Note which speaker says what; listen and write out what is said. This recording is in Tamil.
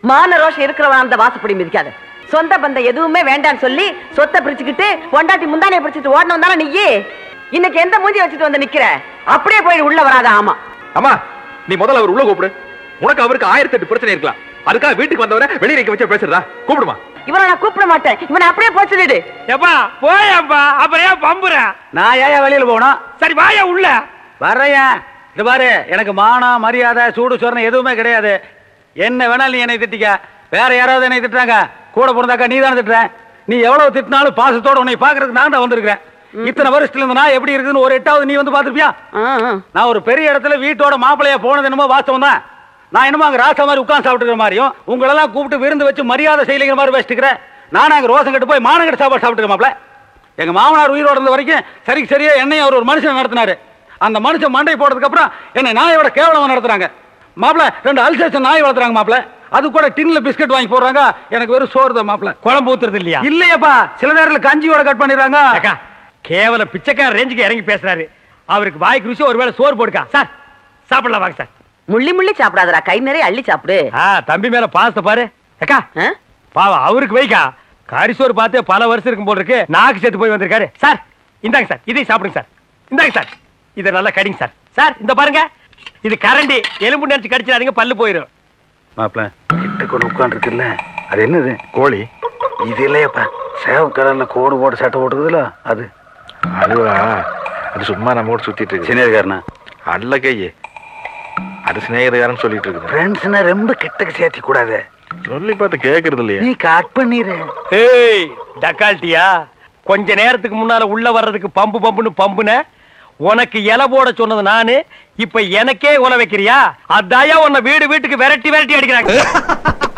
Speaker 1: மான ரோஷம் இருக்கிறவன் அந்த வாசப்படி மிதிக்காத சொந்த பந்தம் எதுவுமே வேண்டாம்னு சொல்லி சொத்தை பிரிச்சுக்கிட்டு பொண்டாட்டி முந்தானைய பிரிச்சுட்டு ஓடணும் தானே நீயே இன்னைக்கு எந்த மூஞ்சி வச்சுட்டு வந்து நிக்கிற அப்படியே போய் உள்ள வராத ஆமா
Speaker 2: அம்மா நீ முதல்ல அவர் உள்ள கூப்பிடு உனக்கு அவருக்கு ஆயிரத்தி எட்டு பிரச்சனை இருக்கலாம் அதுக்காக வீட்டுக்கு வந்தவரை வெளியே நிக்க வச்சு பேசுறதா கூப்பிடுமா
Speaker 1: இவனை நான் கூப்பிட மாட்டேன் இவனை அப்படியே போய் சொல்லிடு
Speaker 3: எப்பா போயப்பா அப்புறம் ஏன் பம்புற
Speaker 4: நான் ஏன் வெளியில போகணும்
Speaker 3: சரி வாயா உள்ள
Speaker 4: வர்றேன் இது பாரு எனக்கு மானம் மரியாதை சூடு சொரணை எதுவுமே கிடையாது என்ன வேணாலும் நீ என்னை திட்டிக்க வேற யாராவது என்னை திட்டுறாங்க கூட பிறந்தாக்கா நீ தானே திட்டுற நீ எவ்வளவு திட்டினாலும் பாசத்தோட உன்னை பாக்குறதுக்கு நான் தான் வந்திருக்கிறேன் இத்தனை வருஷத்துல இருந்து நான் எப்படி இருக்குதுன்னு ஒரு எட்டாவது நீ வந்து பாத்திருப்பியா நான் ஒரு பெரிய இடத்துல வீட்டோட மாப்பிளையா போனது என்னமோ வாஸ்தவம் தான் நான் என்னமோ அங்க ராசா மாதிரி உட்கார்ந்து சாப்பிட்டுக்கிற மாதிரியும் உங்களெல்லாம் கூப்பிட்டு விருந்து வச்சு மரியாதை செய்யலைங்கிற மாதிரி வச்சுக்கிறேன் நான் அங்க ரோசம் கட்டு போய் மானங்கட்டு சாப்பாடு சாப்பிட்டுக்க மாப்பிள எங்க மாமனார் உயிரோட இருந்த வரைக்கும் சரிக்கு சரியா என்னையும் அவர் ஒரு மனுஷன் நடத்தினாரு அந்த மனுஷன் மண்டை போட்டதுக்கு அப்புறம் என்னை நாயோட கேவலமா நடத்துறாங்க மாப்பிள ரெண்டு அல்சேஷன் நாய் வளர்த்துறாங்க மாப்பிள அது கூட டின்ல பிஸ்கட் வாங்கி போடுறாங்க எனக்கு வெறும் சோறு தான் மாப்பிள
Speaker 3: குழம்பு ஊத்துறது இல்லையா
Speaker 4: இல்லையப்பா சில நேரத்துல கஞ்சியோட கட் பண்ணிடுறாங்க
Speaker 3: அக்கா கேவல பிச்சைக்கார ரேஞ்சுக்கு இறங்கி பேசுறாரு அவருக்கு வாய்க்கு ருசி ஒருவேளை சோறு போடுக்கா சார் சாப்பிடலாம் வாங்க சார்
Speaker 1: முள்ளி முள்ளி சாப்பிடாதடா கை நிறைய அள்ளி சாப்பிடு
Speaker 3: ஆ தம்பி மேல பாசத்தை பாரு அக்கா
Speaker 1: ஆ?
Speaker 3: பாவம் அவருக்கு வைக்கா கரிசோறு பார்த்து பல வருஷம் இருக்கும் போல இருக்கு நாக்கு செத்து போய் வந்திருக்காரு சார் இந்தாங்க சார் இதையும் சாப்பிடுங்க சார் இந்தாங்க சார் இதை நல்லா கடிங்க சார் சார் இந்த பாருங்க இது கரண்டி எலும்பு நினைச்சு கடிச்சிடாதீங்க பல்லு போயிடும்
Speaker 4: மாப்பிள கிட்ட கொண்டு உட்காந்துருக்குல்ல அது என்னது
Speaker 2: கோழி
Speaker 4: இது இல்லையப்பா சேவ கலர்ல கோடு போட்டு சட்டை போட்டுக்குதுல அது
Speaker 2: அதுவா அது சும்மா நம்ம கூட சுத்திட்டு இருக்கு
Speaker 4: சினியர்காரனா
Speaker 2: அல்ல கையே அது சிநேகிதக்காரன் சொல்லிட்டு இருக்குது
Speaker 4: ஃப்ரெண்ட்ஸ்னா ரொம்ப கிட்டக்கு சேர்த்தி கூடாது
Speaker 2: சொல்லி பார்த்து கேக்குறது இல்லையே
Speaker 4: நீ கட் பண்ணிரு
Speaker 3: ஏய் டக்கால்ட்டியா கொஞ்ச நேரத்துக்கு முன்னால உள்ள வர்றதுக்கு பம்பு பம்புன்னு பம்புன உனக்கு இலை போட சொன்னது நானு இப்ப எனக்கே உல வைக்கிறியா அதாயா உன்னை வீடு வீட்டுக்கு விரட்டி விரட்டி அடிக்கிறாங்க